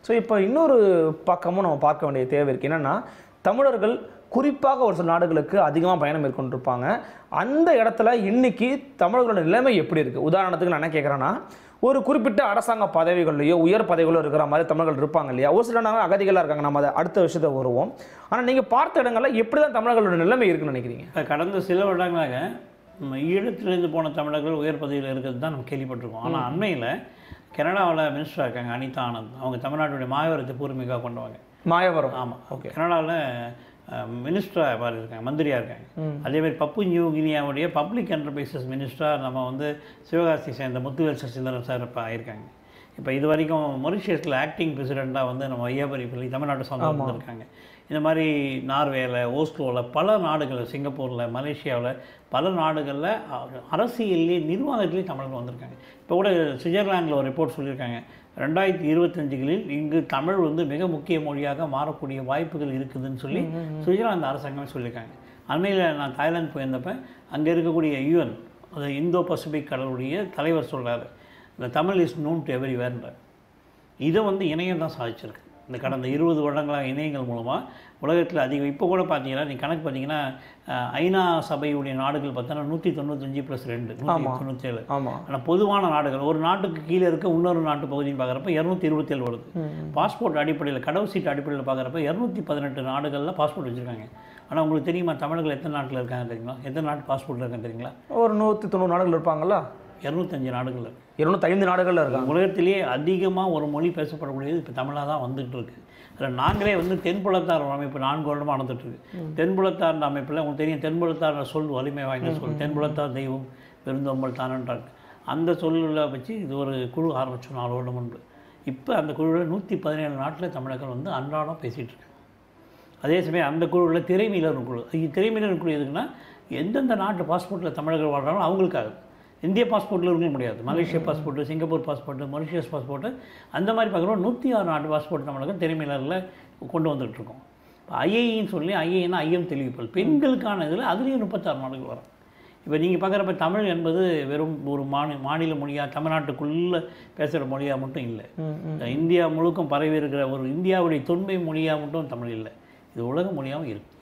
so இப்போ இன்னொரு பக்கமும் நம்ம பார்க்க வேண்டிய தேவை இருக்குது என்னென்னா தமிழர்கள் குறிப்பாக ஒரு சில நாடுகளுக்கு அதிகமாக பயணம் மேற்கொண்டிருப்பாங்க அந்த இடத்துல இன்னைக்கு தமிழர்களோட நிலைமை எப்படி இருக்குது உதாரணத்துக்கு நான் என்ன கேட்குறேன்னா ஒரு குறிப்பிட்ட அரசாங்க பதவிகள்லையோ உயர் பதவிகளோ இருக்கிற மாதிரி தமிழர்கள் இருப்பாங்க இல்லையா ஒரு சில நாங்கள் அகதிகளாக இருக்காங்க நம்ம அதை அடுத்த விஷயத்தை வருவோம் ஆனால் நீங்கள் பார்த்த இடங்கள்ல எப்படி தான் தமிழர்களோட நிலைமை இருக்குன்னு நினைக்கிறீங்க இப்ப கடந்த சில வருடங்களாக நம்ம ஈழத்திலிருந்து போன தமிழர்கள் உயர் பதவியில் இருக்கிறது தான் நம்ம கேள்விப்பட்டிருக்கோம் ஆனால் அண்மையில் கனடாவில் மினிஸ்டராக இருக்காங்க அனிதா ஆனந்த் அவங்க தமிழ்நாட்டுடைய மாயவரத்தை பூர்வீகமாக கொண்டவங்க மாயவரம் ஆமாம் ஓகே கனடாவில் மினிஸ்டராக மாதிரி இருக்காங்க மந்திரியாக இருக்காங்க அதே மாதிரி பப்பு நியூ கினியாவுடைய பப்ளிக் என்டர்பிரைசஸ் மினிஸ்டராக நம்ம வந்து சிவகாசி சேர்ந்த முத்துவேல் சசிதரன் சார் இப்போ ஆயிருக்காங்க இப்போ இது வரைக்கும் மொரிஷியஸில் ஆக்டிங் பிரசிடெண்ட்டாக வந்து நம்ம ஐயாபரி பள்ளி தமிழ்நாட்டு சொந்தம் இருந்திருக்காங்க இந்த மாதிரி நார்வேல ஓஸ்லோவில் பல நாடுகளில் சிங்கப்பூரில் மலேசியாவில் பல நாடுகளில் அரசியல்லே நிர்வாகத்திலேயே தமிழர்கள் வந்திருக்காங்க இப்போ கூட சுவிட்சர்லாந்தில் ஒரு ரிப்போர்ட் சொல்லியிருக்காங்க ரெண்டாயிரத்தி இருபத்தஞ்சுகளில் இங்கு தமிழ் வந்து மிக முக்கிய மொழியாக மாறக்கூடிய வாய்ப்புகள் இருக்குதுன்னு சொல்லி சுவிட்சர்லாந்து அரசாங்கமே சொல்லியிருக்காங்க அண்மையில் நான் தாய்லாந்து போயிருந்தப்ப அங்கே இருக்கக்கூடிய யூஎன் அது இந்தோ பசிபிக் கடலுடைய தலைவர் சொல்றாரு இந்த Tamil is known to every வேர்ன்றார் இதை வந்து இணையம் தான் சாதிச்சிருக்கு இந்த கடந்த இருபது வருடங்களாக இணையங்கள் மூலமாக உலகத்தில் அதிகம் இப்போ கூட பார்த்தீங்கன்னா நீ கணக்கு பார்த்தீங்கன்னா அஹ், ஐநா சபையுடைய நாடுகள் பார்த்தோன்னா நூற்றி தொண்ணூத்தஞ்சு ப்ளஸ் ரெண்டு நூற்றி தொண்ணூற்றேழு ஆமாம் ஆனால் பொதுவான நாடுகள் ஒரு நாட்டுக்கு கீழே இருக்க இன்னொரு நாட்டு பகுதின்னு பார்க்குறப்ப இரநூத்தி இருபத்தேழு வருது பாஸ்போர்ட் அடிப்படையில் கடவு சீட்டு அடிப்படையில் பார்க்குறப்ப இரநூத்தி பதினெட்டு நாடுகளில் பாஸ்போர்ட் வச்சுருக்காங்க ஆனால் உங்களுக்கு தெரியுமா தமிழர்கள் எத்தனை நாட்டில் இருக்காங்க தெரியுங்களா எத்தனை நாட்டு பாஸ்போர்ட் இருக்காங்க தெரியுங்களா ஒரு நூற்றி தொண்ணூறு நாடுகள் இருப்பாங்களா இரநூத்தஞ்சு நாடுகள் இருக்கு இருநூத்தைந்து நாடுகளில் இருக்காங்க உலகத்திலேயே அதிகமாக ஒரு மொழி பேசப்படக்கூடியது இப்போ தமிழாக தான் வந்துட்டு இருக்கு அதில் நாங்களே வந்து தென்புலத்தார் அமைப்பு நான்கு வருடமாக நடந்துட்டு இருக்கு தென்புலத்தார் அமைப்பில் உங்களுக்கு தெரியும் தென்புலத்தார் சொல் வலிமை வாய்ந்த சொல் தென்புலத்தார் தெய்வம் பெருந்தொம்பல் தானன்றாங்க அந்த சொல்லில் வச்சு இது ஒரு குழு ஆரம்பித்தோம் நாலு வருடம் முன்பு இப்போ அந்த குழுவில் நூற்றி பதினேழு நாட்டில் தமிழர்கள் வந்து அன்றாடம் பேசிகிட்டு இருக்காங்க அதே சமயம் அந்த குழுவில் திரைமீளர் குழு இது திரைமீளர் குழு எதுக்குன்னா எந்தெந்த நாட்டு பாஸ்போர்ட்டில் தமிழர்கள் வாழ்றாங்களோ அவங்களுக்காக இந்திய பாஸ்போர்ட்டில் இருக்க முடியாது Malaysia passport Singapore passport Mauritius passport அந்த மாதிரி பார்க்குறோம் நூற்றி ஆறு நாட்டு பாஸ்போர்ட் தமிழகம் திரைமீளரில் கொண்டு வந்துட்டு இருக்கோம் இப்போ ஐஏஇன்னு சொல்லி ஐஏன்னா ஐயம் தெளிவிப்பல் பெண்களுக்கான இதில் அதுலேயும் முப்பத்தாறு நாடுகள் வரும் இப்போ நீங்கள் பார்க்குறப்ப தமிழ் என்பது வெறும் ஒரு மாநில மாநில மொழியாக தமிழ்நாட்டுக்குள்ளே பேசுகிற மொழியாக மட்டும் இல்லை இந்த இந்தியா முழுக்கும் பரவி இருக்கிற ஒரு இந்தியாவுடைய தொன்மை மொழியாக மட்டும் தமிழ் இல்லை இது உலக மொழியாகவும் இருக்குது